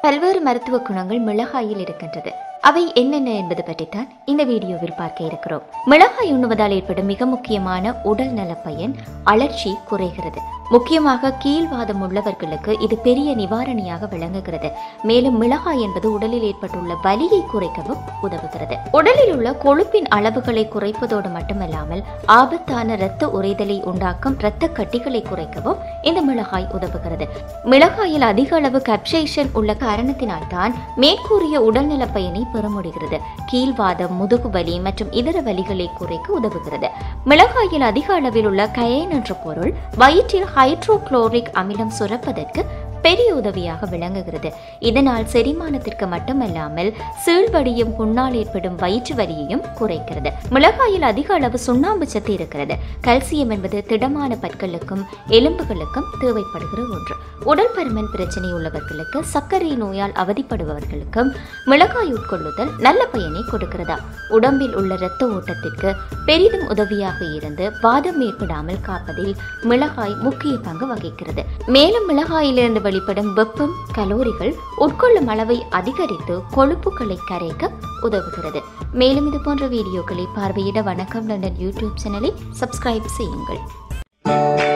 பல்வேறு மருத்துவ குணங்கள் மிளகாயில் இருக்கின்றது அவை என்னென்ன என்பது பற்றித்தான் இந்த வீடியோவில் பார்க்க இருக்கிறோம் மிளகாய் உண்ணுவதால் ஏற்படும் மிக முக்கியமான உடல் நல பயன் அலர்ச்சி குறைகிறது முக்கியமாக கீழ்வாதம் உள்ளவர்களுக்கு இது பெரிய நிவாரணியாக விளங்குகிறது மேலும் மிளகாய் என்பது உடலில் ஏற்பட்டுள்ள வலியை குறைக்கவும் உதவுகிறது உடலில் உள்ள கொழுப்பின் அளவுகளை குறைப்பதோடு மட்டுமல்லாமல் ஆபத்தான இரத்த உறைதலை உண்டாக்கும் இரத்த கட்டிகளை குறைக்கவும் இந்த மிளகாய் உதவுகிறது மிளகாயில் அதிக அளவு கப்சேஷன் உள்ள காரணத்தினால் தான் மேற்கூறிய உடல்நல பயனை பெற முடிகிறது கீழ்வாதம் முதுகு வலி மற்றும் இதர வலிகளை குறைக்க உதவுகிறது மிளகாயில் அதிக அளவில் உள்ள கயன் என்ற பொருள் வயிற்றில் ஹைட்ரோகுளோரிக் அமிலம் சுரப்பதற்கு பெரிய உதவியாக விளங்குகிறது இதனால் செரிமானத்திற்கு மட்டுமல்லாமல் சீழ்வடியும் புண்ணால் ஏற்படும் வயிற்று வலியையும் குறைக்கிறது மிளகாயில் அதிக அளவு சுண்ணாம்பு சத்து இருக்கிறது கல்சியம் என்பது திடமான பற்களுக்கும் எலும்புகளுக்கும் தேவைப்படுகிற ஒன்று உடல் பருமன் பிரச்சனை உள்ளவர்களுக்கு சர்க்கரை நோயால் அவதிப்படுபவர்களுக்கும் மிளகாய் உட்கொள்ளுதல் நல்ல பயனை கொடுக்கிறதா உடம்பில் உள்ள இரத்த ஓட்டத்திற்கு பெரிதும் உதவியாக இருந்து வாதம் ஏற்படாமல் காப்பதில் மிளகாய் முக்கிய பங்கு வகிக்கிறது மேலும் மிளகாயிலிருந்து வெளிப்படும் வெப்பம் கலோரிகள் உட்கொள்ளும் அளவை அதிகரித்து கொழுப்புகளை கரைக்க உதவுகிறது மேலும் இது போன்ற வீடியோக்களை பார்வையிட வணக்கம் லண்டன் யூடியூப் சேனலை சப்ஸ்கிரைப் செய்யுங்கள்